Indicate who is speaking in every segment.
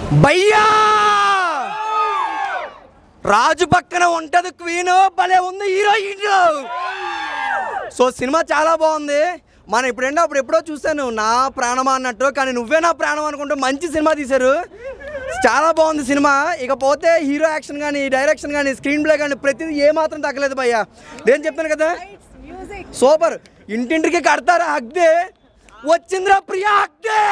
Speaker 1: భయ్యా రాజు పక్కన ఉంటది క్వీన్ భలే ఉంది హీరోయిన్ సో సినిమా చాలా బాగుంది మనం ఇప్పుడేంటో అప్పుడు ఎప్పుడో చూశాను నా ప్రాణమా అన్నట్టు కానీ నువ్వే నా ప్రాణం అనుకుంటూ మంచి సినిమా తీశారు చాలా బాగుంది సినిమా ఇకపోతే హీరో యాక్షన్ కానీ డైరెక్షన్ కానీ స్క్రీన్ ప్లే కానీ ప్రతిదీ ఏ మాత్రం తగ్గలేదు భయ్యా నేను చెప్తాను కదా సూపర్ ఇంటింటికి కడతారా హగ్దే వచ్చిందిరా ప్రియా హగ్దే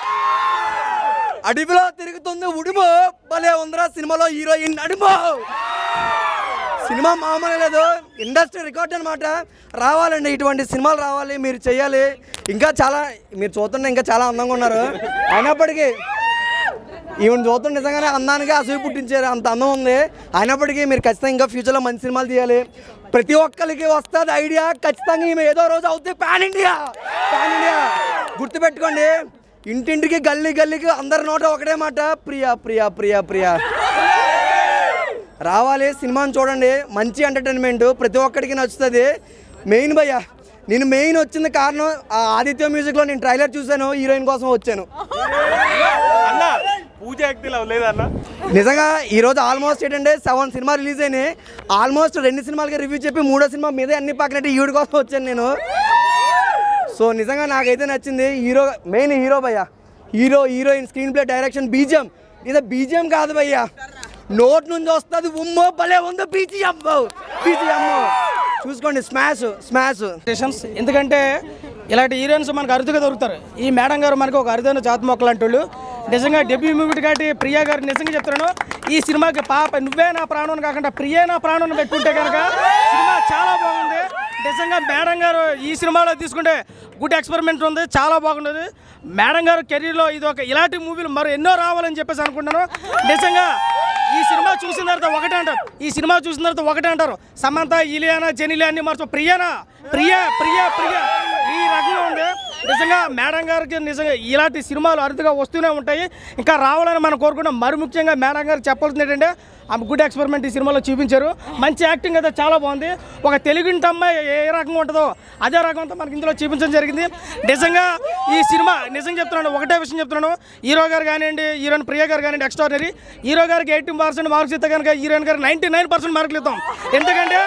Speaker 1: అడవిలో తిరుగుతుంది ఉడుము భలే ఉందిరా సినిమాలో హీరోయిన్ నడుము సినిమా మామూలు లేదు ఇండస్ట్రీ రికార్డ్ అనమాట రావాలండి ఇటువంటి సినిమాలు రావాలి మీరు చేయాలి ఇంకా చాలా మీరు చూస్తుంటే ఇంకా చాలా అందంగా ఉన్నారు అయినప్పటికీ ఈవెన్ చూస్తుంటే నిజంగానే అందానికి అసూయ పుట్టించారు అంత అందం ఉంది అయినప్పటికీ మీరు ఖచ్చితంగా ఇంకా ఫ్యూచర్లో మంచి సినిమాలు తీయాలి ప్రతి ఒక్కరికి వస్తుంది ఐడియా ఖచ్చితంగా ఈమె ఏదో రోజు అవుతుంది పాన్ ఇండియా పాన్ ఇండియా గుర్తుపెట్టుకోండి ఇంటింటికి గల్లీ గల్లీకి అందరి నోట ఒకటే మాట ప్రియా ప్రియా ప్రియా ప్రియా రావాలి సినిమాని చూడండి మంచి ఎంటర్టైన్మెంట్ ప్రతి ఒక్కడికి నచ్చుతుంది మెయిన్ భయ్య నేను మెయిన్ వచ్చింది కారణం ఆ ఆదిత్య మ్యూజిక్లో నేను ట్రైలర్ చూశాను హీరోయిన్ కోసం వచ్చాను
Speaker 2: అన్న పూజ యాక్టివ్ అవ్వలేదు అన్న
Speaker 1: నిజంగా ఈరోజు ఆల్మోస్ట్ ఏంటంటే సెవెన్ సినిమా రిలీజ్ అయినాయి ఆల్మోస్ట్ రెండు సినిమాలకి రివ్యూ చెప్పి మూడో సినిమా మీదే అన్ని పక్కనట్టు ఈవిడ కోసం వచ్చాను నేను సో నిజంగా నాకైతే నచ్చింది హీరో మెయిన్ హీరో భయ్య hero heroine screenplay direction BGM ఇది బీజిఎం కాదు భయ్య నోట్ నుంచి వస్తుంది ఉమ్మో భలే ఉంది బీజిఎం బీజిఎం చూసుకోండి స్మాష్ స్మాష్
Speaker 3: స్టేషన్స్ ఎందుకంటే ఇలాంటి హీరోయిన్స్ మనకు అరుదుగా దొరుకుతారు ఈ మేడం గారు మనకు ఒక అరుదైన జాతి మొక్కలు అంటూ నిజంగా డెబ్యూ మూవీ కాబట్టి ప్రియా గారు నిజంగా చెప్తున్నాను ఈ సినిమాకి పాప నువ్వే నా ప్రాణం కాకుండా ప్రియే నా ప్రాణం పెట్టుకుంటే కనుక సినిమా చాలా బాగుంది నిజంగా మేడం గారు ఈ సినిమాలో తీసుకుంటే గుడ్ ఎక్స్పెరిమెంట్ ఉంది చాలా బాగుండదు మేడం గారు కెరీర్లో ఇది ఒక ఇలాంటి మూవీలు మరి ఎన్నో రావాలని చెప్పేసి అనుకుంటున్నాను నిజంగా ఈ సినిమా చూసిన తర్వాత ఒకటే అంటారు ఈ సినిమా చూసిన తర్వాత ఒకటే అంటారు సమంత ఇలియానా జెనిలియా అన్ని మార్చు ప్రియానా ప్రియా ప్రియా ప్రియా ఈ రకంగా ఉంది నిజంగా మేడం గారికి నిజంగా ఇలాంటి సినిమాలు అరుదుగా వస్తూనే ఉంటాయి ఇంకా రావాలని మనం కోరుకుంటాం మరి ముఖ్యంగా మేడం గారు చెప్పాల్సింది ఏంటంటే ఆమె గుడ్ ఎక్స్పెరిమెంట్ ఈ సినిమాలో చూపించారు మంచి యాక్టింగ్ అయితే చాలా బాగుంది ఒక తెలుగుంటి అమ్మాయి ఏ రకంగా ఉంటుందో అదే రకంతో మనకి ఇందులో చూపించడం జరిగింది నిజంగా ఈ సినిమా నిజంగా చెప్తున్నాను ఒకటే విషయం చెప్తున్నాను హీరో గారు కానివ్వండి హీరోయిన్ ప్రియ గారు కానివ్వండి ఎక్స్ట్రాడినరీ హీరో గారికి ఎయిటీ పర్సెంట్ మార్క్స్ ఇస్తే కనుక హీరోయిన్ గారికి నైంటీ నైన్ పర్సెంట్ మార్కులు ఇస్తాం ఎందుకంటే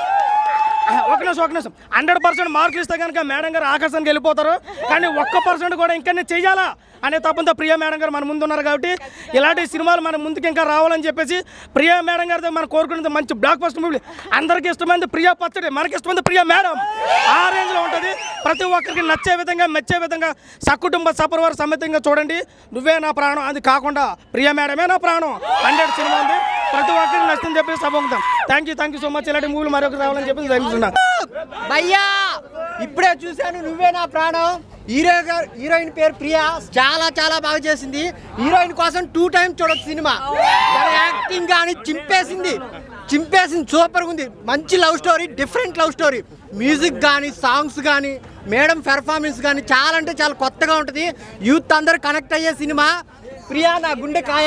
Speaker 3: ఒక నిమిషం ఒక నిమిషం హండ్రెడ్ పర్సెంట్ మార్కులు ఇస్తే కనుక మేడం గారు ఆకాశానికి వెళ్ళిపోతారు కానీ ఒక్క పర్సెంట్ కూడా ఇంకా నేను చెయ్యాలా అనే తప్పంతో ప్రియా మేడం గారు మన ముందు ఉన్నారు కాబట్టి ఇలాంటి సినిమాలు మన ముందుకు ఇంకా రావాలని చెప్పేసి ప్రియా మేడం గారితో మనం కోరుకునేది మంచి బ్లాక్ బస్టర్ మూవీ అందరికీ ఇష్టమైనది ప్రియా పచ్చడి మనకి ఇష్టమైనది ప్రియా మేడం ఆ రేంజ్లో ఉంటుంది ప్రతి ఒక్కరికి నచ్చే విధంగా మెచ్చే విధంగా సకుటుంబ సపరివార సమేతంగా చూడండి నువ్వే నా ప్రాణం అది కాకుండా ప్రియా మేడమే నా ప్రాణం హండ్రెడ్ సినిమా ఉంది ప్రతి ఒక్కరికి నచ్చిందని చెప్పేసి సభంగుతాం thank you thank you so much ఇలాంటి మూవీలు మరొకటి రావాలని చెప్పేసి తెలుస్తున్నాను
Speaker 4: భయ్యా ఇప్పుడే చూశాను నువ్వే నా ప్రాణం హీరో గారు హీరోయిన్ పేరు ప్రియా చాలా చాలా బాగా చేసింది హీరోయిన్ కోసం టూ టైమ్స్ చూడొచ్చు సినిమా తన యాక్టింగ్ కానీ చింపేసింది చింపేసింది సూపర్గా ఉంది మంచి love story different love story music కానీ సాంగ్స్ కానీ మేడం పెర్ఫార్మెన్స్ కానీ చాలా అంటే చాలా కొత్తగా ఉంటుంది యూత్ అందరు కనెక్ట్ అయ్యే సినిమా ప్రియా నా గుండె కాయ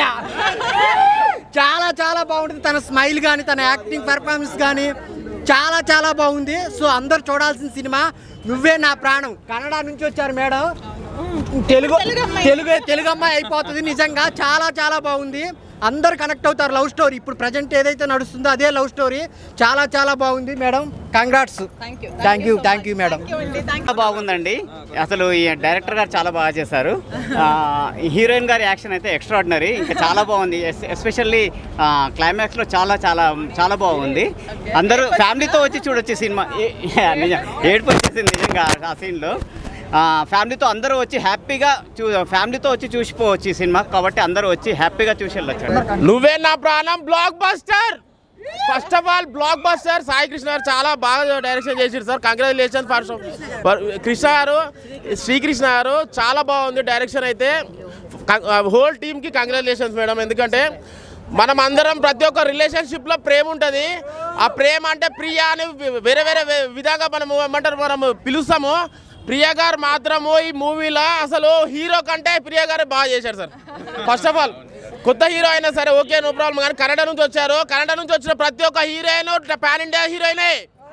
Speaker 4: చాలా చాలా బాగుంటుంది తన స్మైల్ కానీ తన యాక్టింగ్ పెర్ఫార్మెన్స్ కానీ చాలా చాలా బాగుంది సో అందరు చూడాల్సిన సినిమా నువ్వే నా ప్రాణం కన్నడ నుంచి వచ్చారు మేడం తెలుగు తెలుగు తెలుగు అమ్మాయి అయిపోతుంది నిజంగా చాలా చాలా బాగుంది అందరు కనెక్ట్ అవుతారు లవ్ స్టోరీ ఇప్పుడు ప్రజెంట్ ఏదైతే నడుస్తుందో అదే లవ్ స్టోరీ చాలా చాలా బాగుంది madam congrats thank you thank you madam
Speaker 5: చాలా బాగుందండి అసలు ఈ డైరెక్టర్ గారు చాలా బాగా చేశారు ఆ, ఈ హీరోయిన్ గారి యాక్షన్ అయితే ఎక్స్ట్రాడినరీ ఇంకా చాలా బాగుంది ఎస్- ఎస్పెషల్లీ క్లైమాక్స్లో చాలా చాలా చాలా బాగుంది అందరూ ఫ్యామిలీతో వచ్చి చూడొచ్చు సినిమా ఏ- నిజం ఏడుపు వచ్చేసింది నిజంగా ఆ సీన్లో ఫ్యామిలీతో అందరూ వచ్చి హ్యాపీగా చూ ఫ్యామిలీతో వచ్చి చూసిపోవచ్చు ఈ సినిమా కాబట్టి అందరూ వచ్చి హ్యాపీగా చూసి వెళ్ళొచ్చు
Speaker 2: Nuvve Naa Pranam blockbuster first of all blockbuster Sai Krishna గారు చాలా బాగా డైరెక్షన్ చేసారు సార్ కంగ్రాచులేషన్ ఫర్ కృష్ణ గారు శ్రీకృష్ణ గారు చాలా బాగుంది డైరెక్షన్ అయితే హోల్ టీమ్కి కంగ్రాచులేషన్స్ మేడం ఎందుకంటే మనం అందరం ప్రతి ఒక్క రిలేషన్షిప్లో ప్రేమ ఉంటుంది ఆ ప్రేమ అంటే ప్రియ అని వేరే వేరే వే- విధంగా మనం ఏమంటారు మనం పిలుస్తాము ప్రియ గారు మాత్రము ఈ మూవీలో అసలు హీరో కంటే ప్రియ గారు బాగా చేశారు సార్ ఫస్ట్ ఆఫ్ ఆల్ కొత్త హీరో అయినా సరే ఓకే నో ప్రాబ్లం కానీ కన్నడ నుంచి వచ్చారు కన్నడ నుంచి వచ్చిన ప్రతి ఒక్క హీరోయిన్ పాన్ ఇండియా హీరోయినే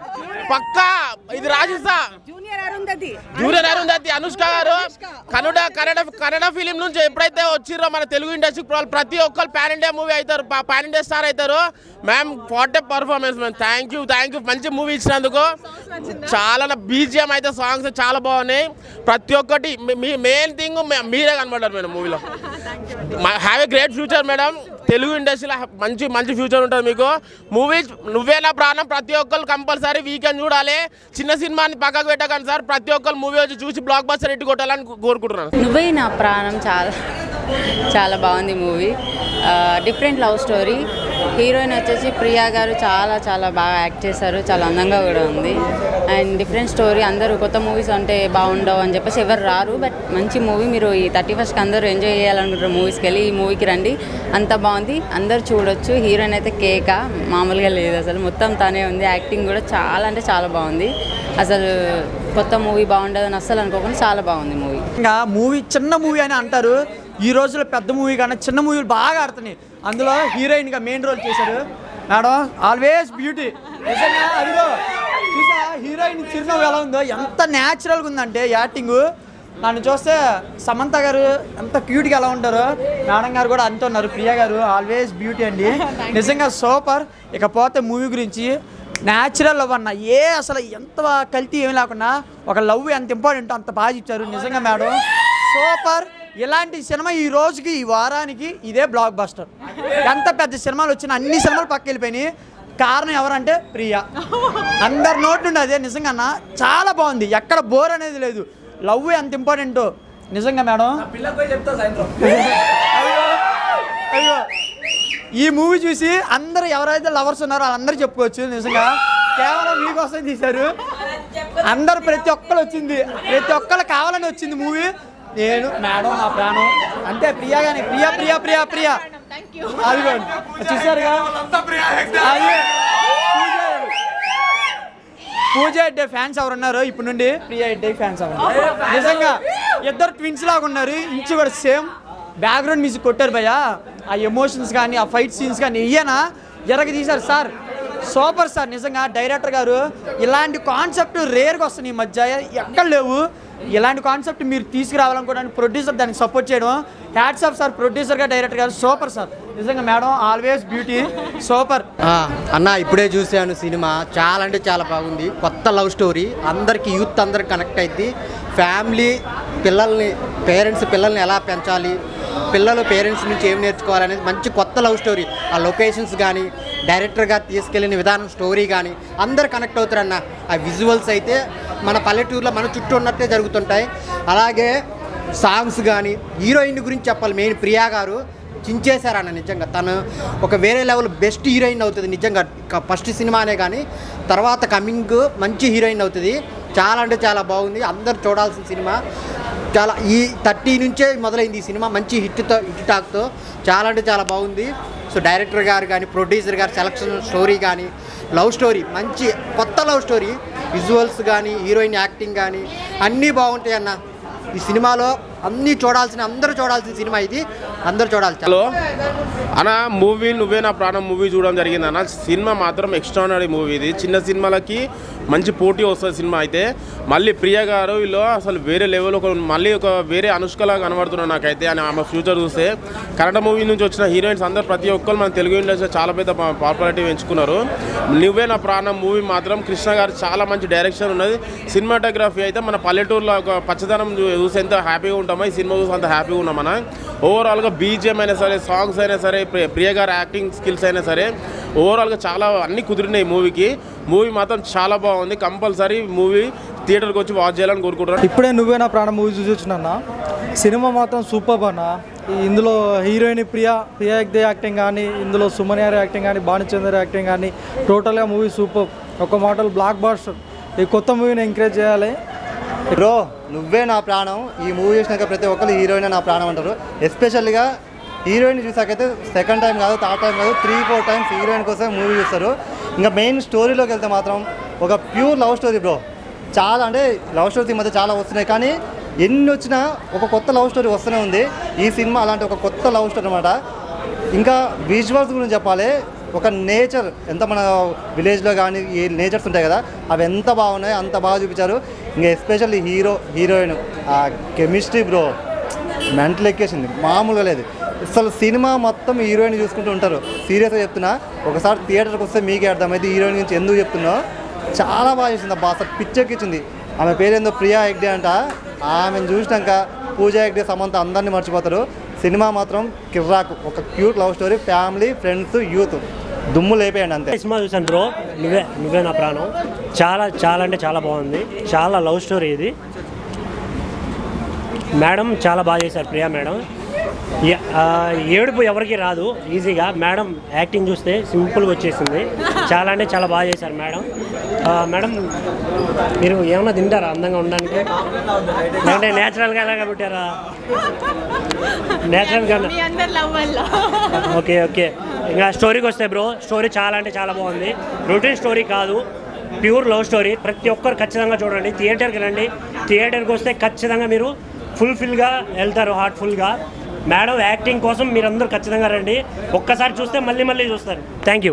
Speaker 2: పక్కా ఇది రాసిస్తా
Speaker 6: జూనియర్ అరుంధతి
Speaker 2: జూనియర్ అరుంధతి అనుష్క గారు కన్నడ కన్నడ కన్నడ ఫిలిం నుంచి ఎప్పుడైతే వచ్చిర్రో మన తెలుగు ఇండస్ట్రీ ప్రతి ఒక్కరు పాన్ ఇండియా మూవీ అవుతారు పాన్ ఇండియా స్టార్ అవుతారు మ్యామ్ ఫార్ట్ performance ma'am thank you thank you మంచి మూవీ ఇచ్చినందుకు చాలా బీజిఎం అయితే సాంగ్స్ చాలా బాగున్నాయి ప్రతి ఒక్కటి మీ- మీ మెయిన్ థింగ్ మీరే కనబడ్డారు మేడం మూవీలో have a great future madam Telugu ఇండస్ట్రీలో మంచి మంచి ఫ్యూచర్ ఉంటుంది మీకు మూవీ నువ్వే నా ప్రాణం ప్రతి ఒక్కరు కంపల్సరీ వీకెండ్ చూడాలి చిన్న సినిమాని పక్కకు పెట్టకండి సార్ ప్రతి ఒక్కరు మూవీ వచ్చి చూసి బ్లాక్ బస్టర్ ఇట్టు కొట్టాలని కోరుకుంటున్నాను
Speaker 7: నువ్వే నా ప్రాణం చాలా చాలా బాగుంది movie different love story heroine వచ్చేసి ప్రియా గారు చాలా చాలా బాగా యాక్ట్ చేశారు చాలా అందంగా కూడా ఉంది అండ్ డిఫరెంట్ స్టోరీ అందరూ కొత్త మూవీస్ అంటే బాగుండవు అని చెప్పేసి ఎవరు రారు బట్ మంచి మూవీ మీరు ఈ థర్టీ ఫస్ట్కి అందరూ ఎంజాయ్ చేయాలనుకుంటారు మూవీస్కి వెళ్ళి ఈ మూవీకి రండి అంత బాగుంది అందరూ చూడొచ్చు హీరోయిన్ అయితే కేక మామూలుగా లేదు అసలు మొత్తం తనే ఉంది యాక్టింగ్ కూడా చాలా అంటే చాలా బాగుంది అసలు కొత్త మూవీ బాగుండదని అస్సలు అనుకోకుండా చాలా బాగుంది మూవీ
Speaker 8: ఇంకా మూవీ చిన్న మూవీ అని అంటారు ఈ రోజుల్లో పెద్ద మూవీ కన్నా చిన్న మూవీలు బాగా ఆడుతున్నాయి అందులో హీరోయిన్గా మెయిన్ రోల్ చేశారు మేడం ఆల్వేస్ బ్యూటీ నిజంగా అదిగో చూసా హీరోయిన్ చిరునవ్వు ఎలా ఉందో ఎంత న్యాచురల్గా ఉందంటే యాక్టింగ్ నన్ను చూస్తే సమంత గారు ఎంత క్యూట్గా ఎలా ఉంటారో మేడం గారు కూడా అంత ఉన్నారు ప్రియా గారు ఆల్వేస్ బ్యూటీ అండి నిజంగా సూపర్ ఇకపోతే మూవీ గురించి న్యాచురల్ లవ్ అన్న ఏ అసలు ఎంత కల్తీ ఏమి లేకుండా ఒక లవ్ ఎంత ఇంపార్టెంట్ అంత బాగా ఇచ్చారు నిజంగా మేడం సూపర్ ఇలాంటి సినిమా ఈ రోజుకి ఈ వారానికి ఇదే బ్లాక్ బస్టర్ ఎంత పెద్ద సినిమాలు వచ్చిన అన్ని సినిమాలు పక్క వెళ్ళిపోయినాయి కారణం ఎవరంటే ప్రియా అందరి నోటి నుండి అదే నిజంగా అన్న చాలా బాగుంది ఎక్కడ బోర్ అనేది లేదు లవ్ ఎంత ఇంపార్టెంటో నిజంగా మేడం అయ్యో, అయ్యో ఈ మూవీ చూసి అందరు ఎవరైతే లవర్స్ ఉన్నారో వాళ్ళందరూ చెప్పుకోవచ్చు నిజంగా కేవలం మీకోసం తీశారు అందరు ప్రతి ఒక్కరు వచ్చింది ప్రతి ఒక్కరు కావాలని వచ్చింది మూవీ నేను మేడం నా ప్రాణం అంతే ప్రియా కానీ ప్రియా ప్రియా ప్రియా ప్రియా అదిగోండి చూసారుగా అది పూజ హెడ్డే ఫ్యాన్స్ ఎవరు ఉన్నారో ఇప్పుడు నుండి ప్రియా హెడ్డే ఫ్యాన్స్ ఎవరు నిజంగా ఇద్దరు ట్విన్స్ లాగా ఉన్నారు ఇంచు కూడా సేమ్ బ్యాక్గ్రౌండ్ మ్యూజిక్ కొట్టారు భయ్య ఆ ఎమోషన్స్ కానీ ఆ ఫైట్ సీన్స్ కానీ ఇయ్యనా ఎరగ తీశారు సార్ సూపర్ సార్ నిజంగా డైరెక్టర్ గారు ఇలాంటి కాన్సెప్ట్ రేర్గా వస్తున్నాయి ఈ మధ్య ఎక్కడ లేవు ఇలాంటి కాన్సెప్ట్ మీరు తీసుకురావాలనుకోవడానికి ప్రొడ్యూసర్ దానికి సపోర్ట్ చేయడం హ్యాట్స్ ఆఫ్ సార్ ప్రొడ్యూసర్గా డైరెక్టర్ గారు సూపర్ సార్ నిజంగా మేడం ఆల్వేస్ బ్యూటీ సూపర్
Speaker 4: ఆ, అన్న ఇప్పుడే చూశాను సినిమా చాలా అంటే చాలా బాగుంది కొత్త లవ్ స్టోరీ అందరికి యూత్ అందరికి కనెక్ట్ అయింది ఫ్యామిలీ పిల్లల్ని పేరెంట్స్ పిల్లల్ని ఎలా పెంచాలి పిల్లలు పేరెంట్స్ నుంచి ఏం నేర్చుకోవాలనేది మంచి కొత్త లవ్ స్టోరీ ఆ లొకేషన్స్ కానీ డైరెక్టర్గా తీసుకెళ్ళిన విధానం స్టోరీ కానీ అందరు కనెక్ట్ అవుతారన్న ఆ విజువల్స్ అయితే మన పల్లెటూరులో మన చుట్టూ ఉన్నట్టే జరుగుతుంటాయి అలాగే సాంగ్స్ కానీ హీరోయిన్ గురించి చెప్పాలి మెయిన్ ప్రియా గారు చించేశారన్న నిజంగా తను ఒక వేరే లెవెల్ బెస్ట్ హీరోయిన్ అవుతుంది నిజంగా ఫస్ట్ సినిమానే కానీ తర్వాత కమింగ్ మంచి హీరోయిన్ అవుతుంది చాలా అంటే చాలా బాగుంది అందరు చూడాల్సిన సినిమా చాలా ఈ థర్టీ నుంచే మొదలైంది ఈ సినిమా మంచి హిట్తో హిట్ టాక్తో చాలా అంటే చాలా బాగుంది సో డైరెక్టర్ గారు కానీ ప్రొడ్యూసర్ గారు సెలక్షన్ స్టోరీ కానీ లవ్ స్టోరీ మంచి కొత్త లవ్ స్టోరీ విజువల్స్ కానీ హీరోయిన్ యాక్టింగ్ కానీ అన్నీ బాగుంటాయి అన్న ఈ సినిమాలో అన్నీ చూడాల్సిన అందరూ చూడాల్సిన సినిమా ఇది అందరూ చూడాలి
Speaker 2: హలో అన్న మూవీ నువ్వే నా ప్రాణం మూవీ చూడడం జరిగింది అన్న సినిమా మాత్రం ఎక్స్ట్రానరీ మూవీ ఇది చిన్న సినిమాలకి మంచి పోటీ వస్తుంది సినిమా అయితే మళ్ళీ ప్రియ గారు వీళ్ళు అసలు వేరే లెవెల్ ఒక మళ్ళీ ఒక వేరే అనుష్కలా కనబడుతున్నారు నాకైతే అని ఆమె ఫ్యూచర్ చూస్తే కన్నడ మూవీ నుంచి వచ్చిన హీరోయిన్స్ అందరూ ప్రతి ఒక్కరు మన తెలుగు ఇండస్ట్రీ చాలా పెద్ద పాపులారిటీ పెంచుకున్నారు నువ్వే నా ప్రాణం మూవీ మాత్రం కృష్ణ గారు చాలా మంచి డైరెక్షన్ ఉన్నది సినిమాటోగ్రఫీ అయితే మన పల్లెటూరులో ఒక పచ్చదనం చూ- చూసి ఎంత హ్యాపీగా ఉంటామో ఈ సినిమా చూసి అంత హ్యాపీగా ఉన్నాం మన ఓవరాల్గా బీజిఎం అయినా సరే సాంగ్స్ అయినా సరే ప్రియ- ప్రియ గారి యాక్టింగ్ స్కిల్స్ అయినా సరే ఓవరాల్గా చాలా అన్ని కుదిరినాయి మూవీకి మూవీ మాత్రం చాలా బాగుంది కంపల్సరీ మూవీ థియేటర్కి వచ్చి వాచ్ చేయాలని కోరుకుంటున్నాను
Speaker 9: ఇప్పుడే నువ్వే నా ప్రాణం మూవీ చూసి వచ్చిన సినిమా మాత్రం సూపర్ అన్న ఈ ఇందులో హీరోయిన్ ప్రియా ప్రియా ఎగ్దే యాక్టింగ్ కానీ ఇందులో సుమన్ యార్ యాక్టింగ్ కానీ భానుచందర్ యాక్టింగ్ కానీ టోటల్గా మూవీ సూపర్ ఒక మాటలు బ్లాక్ బాస్టర్ ఈ కొత్త మూవీని ఎంకరేజ్ చేయాలి
Speaker 10: బ్రో నువ్వే నా ప్రాణం ఈ మూవీ చూసినాక ప్రతి ఒక్కరు హీరోయిన్ నా ప్రాణం అంటారు ఎస్పెషల్గా హీరోయిన్ చూసాకైతే సెకండ్ టైం కాదు థర్డ్ టైం కాదు త్రీ ఫోర్ టైమ్స్ హీరోయిన్ కోసం మూవీ చూస్తారు ఇంకా మెయిన్ స్టోరీలోకి వెళ్తే మాత్రం ఒక ప్యూర్ లవ్ స్టోరీ బ్రో చాలా అంటే లవ్ స్టోరీస్ ఈ మధ్య చాలా వస్తున్నాయి కానీ ఎన్ని వచ్చినా ఒక కొత్త లవ్ స్టోరీ వస్తూనే ఉంది ఈ సినిమా అలాంటి ఒక కొత్త లవ్ స్టోరీ అనమాట ఇంకా విజువల్స్ గురించి చెప్పాలి ఒక నేచర్ ఎంత మన విలేజ్లో కానీ ఈ నేచర్స్ ఉంటాయి కదా అవి ఎంత బాగున్నాయి అంత బాగా చూపించారు ఇంకా ఎస్పెషల్లీ హీరో హీరోయిన్ ఆ కెమిస్ట్రీ బ్రో మెంటల్ ఎక్కేసింది మామూలుగా లేదు అసలు సినిమా మొత్తం హీరోయిన్ చూసుకుంటూ ఉంటారు సీరియస్గా చెప్తున్నా ఒకసారి థియేటర్కి వస్తే మీకే అర్థమైంది హీరోయిన్ గురించి ఎందుకు చెప్తున్నా చాలా బాగా చేసింది అబ్బా అసలు పిచ్చెక్కిచ్చింది ఆమె పేరేందో ప్రియా హెగ్డే అంట ఆమెను చూసినాక పూజా హెగ్డే సమంత అందరినీ మర్చిపోతారు సినిమా మాత్రం కిర్రాకు ఒక cute love story family friends youth దుమ్ము లేపేయండి అంతే
Speaker 6: సినిమా చూసాను బ్రో నువ్వే నువ్వే నా ప్రాణం చాలా చాలా అంటే చాలా బాగుంది చాలా లవ్ స్టోరీ ఇది మేడం చాలా బాగా చేశారు ప్రియా మేడం యా- ఆ, ఏడుపు ఎవరికి రాదు ఈజీగా మేడం యాక్టింగ్ చూస్తే సింపుల్గా వచ్చేసింది చాలా అంటే చాలా బాగా చేశారు మేడం ఆ, మేడం మీరు ఏమన్నా తింటారా అందంగా ఉండడానికి లేదంటే నేచురల్గా ఎలాగా పెట్టారా నేచురల్గా ఓకే ఓకే ఇంకా స్టోరీకి వస్తే బ్రో స్టోరీ చాలా అంటే చాలా బాగుంది రొటీన్ స్టోరీ కాదు ప్యూర్ లవ్ స్టోరీ ప్రతి ఒక్కరు ఖచ్చితంగా చూడండి థియేటర్కి రండి థియేటర్కి వస్తే ఖచ్చితంగా మీరు ఫుల్ఫిల్గా వెళ్తారు హార్ట్ఫుల్గా మేడం యాక్టింగ్ కోసం మీరందరూ ఖచ్చితంగా రండి ఒక్కసారి చూస్తే మళ్ళీ మళ్ళీ చూస్తారు థ్యాంక్ యూ